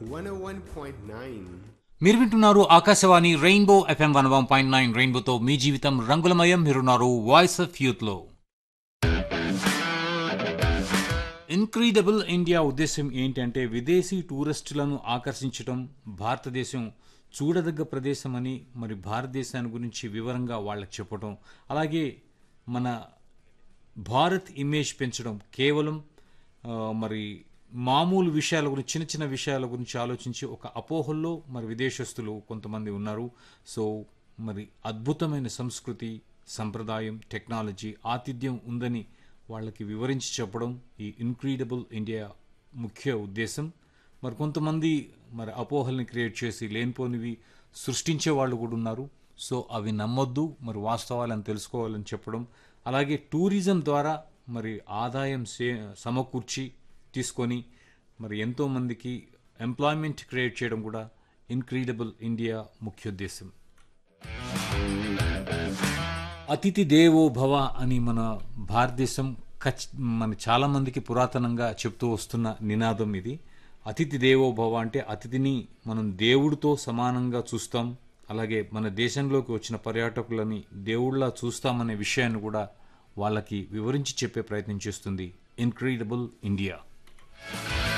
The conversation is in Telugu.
101.9. మీరు వింటున్నారు Akashvani rainbow FM one one point nine రెయిన్బోతో మీ జీవితం రంగులమయం మీరున్నారు వాయిస్ ఆఫ్ యూత్ లో ఇన్క్రీడబుల్ ఇండియా ఉద్దేశం ఏంటంటే విదేశీ టూరిస్టులను ఆకర్షించడం భారతదేశం చూడదగ్గ ప్రదేశం అని మరి భారతదేశాన్ని గురించి వివరంగా వాళ్ళకి చెప్పడం అలాగే మన భారత్ ఇమేజ్ పెంచడం కేవలం ఆ, మరి మామూలు విషయాల గురించి చిన్న చిన్న విషయాల గురించి ఆలోచించి ఒక అపోహల్లో మరి విదేశస్తులు కొంతమంది ఉన్నారు సో మరి అద్భుతమైన సంస్కృతి సంప్రదాయం టెక్నాలజీ ఆతిథ్యం ఉందని వాళ్ళకి వివరించి చెప్పడం ఈ ఇన్క్రీడబుల్ ఇండియా ముఖ్య ఉద్దేశం మరి కొంతమంది మరి అపోహల్ని క్రియేట్ చేసి లేనిపోనివి సృష్టించే వాళ్ళు కూడా ఉన్నారు సో అవి నమ్మొద్దు మరి వాస్తవాలను తెలుసుకోవాలని చెప్పడం అలాగే టూరిజం ద్వారా మరి ఆదాయం సే సమకూర్చి తీసుకొని మరి ఎంతోమందికి ఎంప్లాయ్మెంట్ క్రియేట్ చేయడం కూడా ఇన్క్రీడబుల్ ఇండియా ముఖ్యోద్దేశం అతిథి దేవో భవ అని మన భారతదేశం ఖచ్ మన చాలామందికి పురాతనంగా చెప్తూ వస్తున్న నినాదం ఇది అతిథి దేవో భవ అంటే అతిథిని మనం దేవుడితో సమానంగా చూస్తాం అలాగే మన దేశంలోకి వచ్చిన పర్యాటకులని దేవుళ్ళ చూస్తామనే విషయాన్ని కూడా వాళ్ళకి వివరించి చెప్పే ప్రయత్నం చేస్తుంది ఇన్క్రీడబుల్ ఇండియా